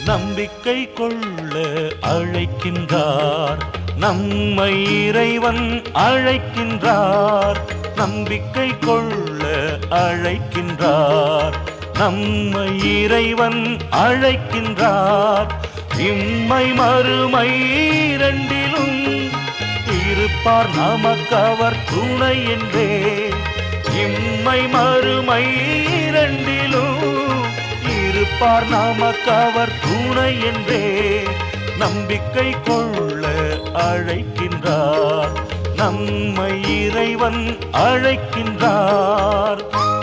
நம்பிக்கை கொள்ள அழைக்கின்றார் நம்மை இறைவன் அழைக்கின்றார் நம்பிக்கை கொள்ள அழைக்கின்றார் நம்மை இறைவன் அழைக்கின்றார் இம்மை மறுமை இரண்டிலும் இருப்பார் நமக்கு அவர் துணை என்றே இம்மை மறுமை இரண்டிலும் இருப்பார் நமக்கு அவர் துணை என்றே நம்பிக்கை கொள்ள அழைக்கின்றார் நம்மை இறைவன் அழைக்கின்றார்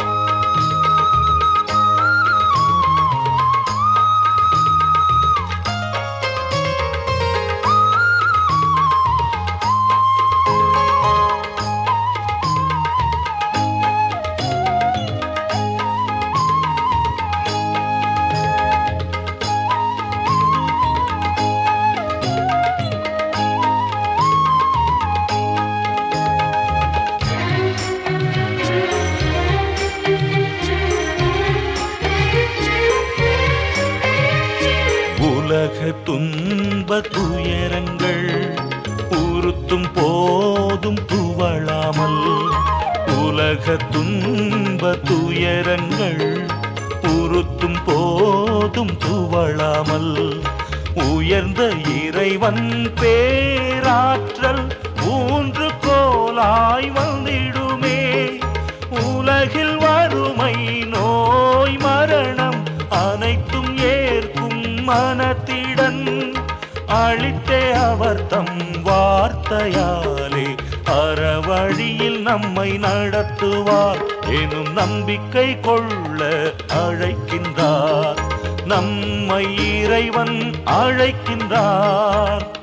உலக துன்ப துயரங்கள் உறுத்தும் போதும் துவளாமல் உலக துன்ப துயரங்கள் உறுத்தும் போதும் துவளாமல் உயர்ந்த இறைவன் பேராற்றல் ஊன்று கோலாய் வந்திடுமே உலகில் வறுமை நோய் மரணம் அனைத்தும் ஏற்கும் மனத்திடன் அழித்தே அவர் தம் வார்த்தையாலே அறவழியில் நம்மை நடத்துவார் எனும் நம்பிக்கை கொள்ள அழைக்கின்றார் நம்மை இறைவன் அழைக்கின்றார்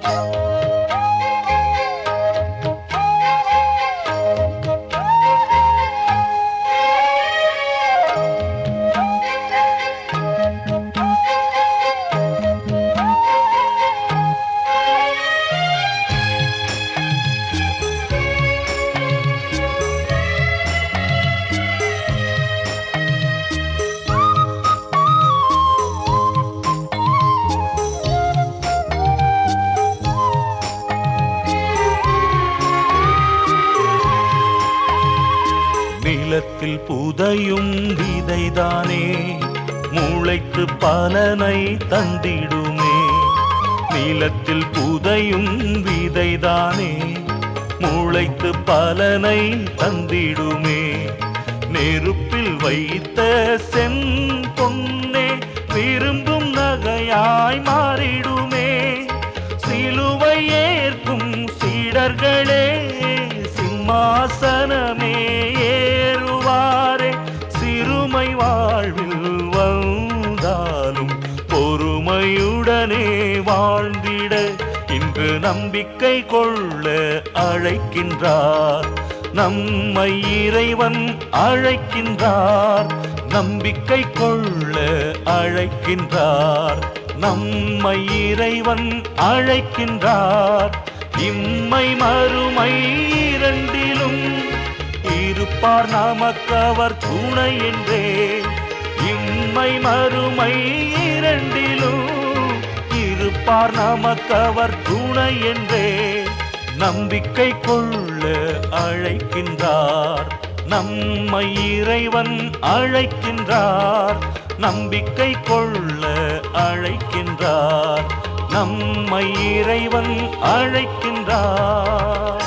நிலத்தில் புதையும் விதைதானே முளைத்து பலனை தந்திடுமே நிலத்தில் புதையும் விதைதானே முளைத்து பலனை தந்திடுமே நெருப்பில் வைத்த செம்பொன்னே விரும்பும் நகையாய் மாறிடுமே சிலுவை ஏற்கும் சீடர்களே சிம்மாசனமே ஏறுவாரே சிறுமை வாழ்வில் வந்தாலும் பொறுமையுடனே வாழ்ந்திட இன்று நம்பிக்கை கொள்ள அழைக்கின்றார் நம்மை இறைவன் அழைக்கின்றார் நம்பிக்கை கொள்ள அழைக்கின்றார் நம்மை இறைவன் அழைக்கின்றார் இம்மை மறுமை இரண்டிலும் இருப்பார் நமக்கு அவர் துணை என்றே இம்மை மறுமை இரண்டிலும் இருப்பார் நமக்கு அவர் துணை என்றே நம்பிக்கை கொள்ள அழைக்கின்றார் நம்மை இறைவன் அழைக்கின்றார் நம்பிக்கை கொள்ள அழைக்கின்றார் நம்மை இறைவன் அழைக்கின்றார்